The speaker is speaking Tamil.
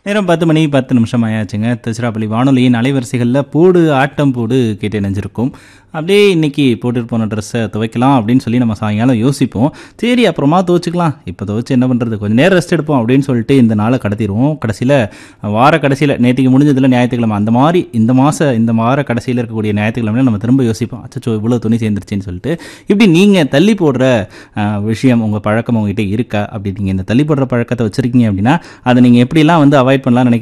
நேரம் பத்து மணி பத்து நிமிஷம் ஆயாச்சுங்க திருச்சிராப்பள்ளி வானொலியின் அலைவரிசைகளில் போடு ஆட்டம் போடு கேட்டு நினைஞ்சிருக்கும் அப்படியே இன்னைக்கு போட்டுட்டு போன ட்ரெஸ்ஸை துவைக்கலாம் அப்படின்னு சொல்லி நம்ம சாயங்காலம் யோசிப்போம் சரி அப்புறமா துவைச்சிக்கலாம் இப்போ துவைச்சு என்ன பண்ணுறது கொஞ்சம் நேரம் ரெஸ்ட் எடுப்போம் அப்படின்னு சொல்லிட்டு இந்த நாளை கடத்திடுவோம் கடைசியில் வார கடைசியில் நேற்றுக்கு முடிஞ்சதில் ஞாயிற்றுக்கிழமை அந்த மாதிரி இந்த மாத இந்த வார கடைசியில் இருக்கக்கூடிய ஞாயிற்றுக்கிழமை நம்ம திரும்ப யோசிப்போம் அச்சோ இவ்வளோ துணி சேர்ந்துருச்சுன்னு சொல்லிட்டு இப்படி நீங்கள் தள்ளி போடுற அஹ், விஷயம் உங்கள் பழக்கம் உங்ககிட்ட இருக்கா அப்படி நீங்கள் இந்த தள்ளி போடுற பழக்கத்தை வச்சுருக்கீங்க அப்படின்னா அதை நீங்கள் எப்படிலாம் வந்து அவாய்ட் பண்ணலாம் நினைக்கிறீங்க